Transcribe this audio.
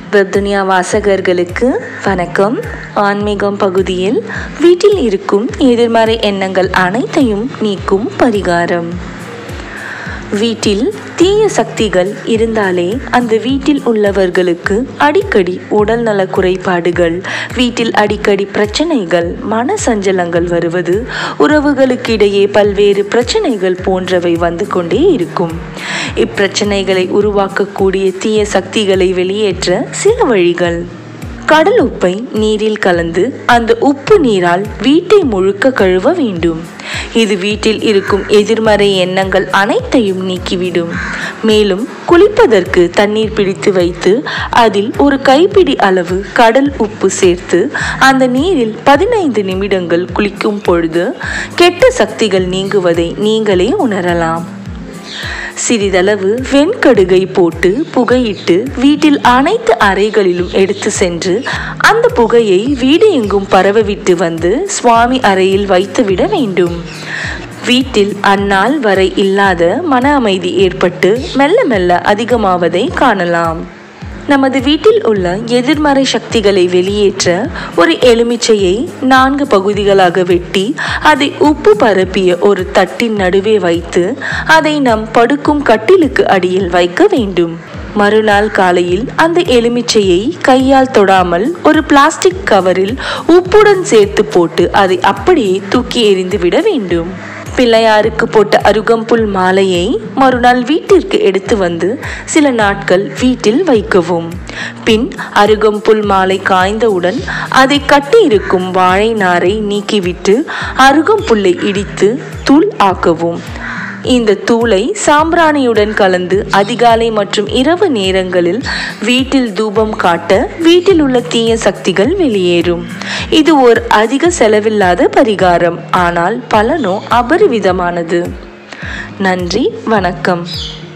வெப்துனியா வாசகர்களுக்கு வணக்கம் ஆன்மீகம் பகுதியில் வீட்டில் இருக்கும் எதிர்மறை எண்ணங்கள் அனைத்தையும் நீக்கும் பரிகாரம் வீட்டில் தீய சக்திகள் இருந்தாலே அந்த வீட்டில் உள்ளவர்களுக்கு அடிக்கடி உடல்நல குறைபாடுகள் வீட்டில் அடிக்கடி பிரச்சனைகள் மன சஞ்சலங்கள் வருவது உறவுகளுக்கிடையே பல்வேறு பிரச்சனைகள் போன்றவை வந்து கொண்டே இருக்கும் இப்பிரச்சனைகளை உருவாக்கக்கூடிய தீய சக்திகளை வெளியேற்ற சில வழிகள் கடல் உப்பை நீரில் கலந்து அந்த உப்பு நீரால் வீட்டை முழுக்க கழுவ வேண்டும் இது வீட்டில் இருக்கும் எதிர்மறை எண்ணங்கள் அனைத்தையும் நீக்கிவிடும் மேலும் குளிப்பதற்கு தண்ணீர் பிடித்து வைத்து அதில் ஒரு கைப்பிடி அளவு கடல் உப்பு சேர்த்து அந்த நீரில் பதினைந்து நிமிடங்கள் குளிக்கும் பொழுது கெட்ட சக்திகள் நீங்குவதை நீங்களே உணரலாம் சிறிதளவு வெண்கடுகை போட்டு புகையிட்டு வீட்டில் அனைத்து அறைகளிலும் எடுத்து சென்று அந்த புகையை வீடு எங்கும் பரவவிட்டு வந்து சுவாமி அறையில் வைத்துவிட வேண்டும் வீட்டில் அந்நாள் வரை இல்லாத மன அமைதி ஏற்பட்டு மெல்ல மெல்ல அதிகமாவதை காணலாம் நமது வீட்டில் உள்ள எதிர்மறை சக்திகளை வெளியேற்ற ஒரு எலுமிச்சையை நான்கு பகுதிகளாக வெட்டி அதை உப்பு பரப்பிய ஒரு தட்டின் நடுவே வைத்து அதை நம் படுக்கும் கட்டிலுக்கு அடியில் வைக்க வேண்டும் மறுநாள் காலையில் அந்த எலுமிச்சையை கையால் தொடாமல் ஒரு பிளாஸ்டிக் கவரில் உப்புடன் சேர்த்து போட்டு அதை அப்படியே தூக்கி எறிந்து விட வேண்டும் பிள்ளையாருக்கு போட்ட அருகம்புல் மாலையை மறுநாள் வீட்டிற்கு எடுத்து வந்து சில நாட்கள் வீட்டில் வைக்கவும் பின் அருகம்புல் மாலை காய்ந்தவுடன் அதை கட்டியிருக்கும் வாழை நாரை நீக்கிவிட்டு அருகம்புல்லை இடித்து தூள் ஆக்கவும் இந்த தூளை சாம்பிராணியுடன் கலந்து அதிகாலை மற்றும் இரவு நேரங்களில் வீட்டில் தூபம் காட்ட வீட்டில் உள்ள தீய சக்திகள் வெளியேறும் இது ஒரு அதிக செலவில்லாத பரிகாரம் ஆனால் பலனோ அபரிவிதமானது நன்றி வணக்கம்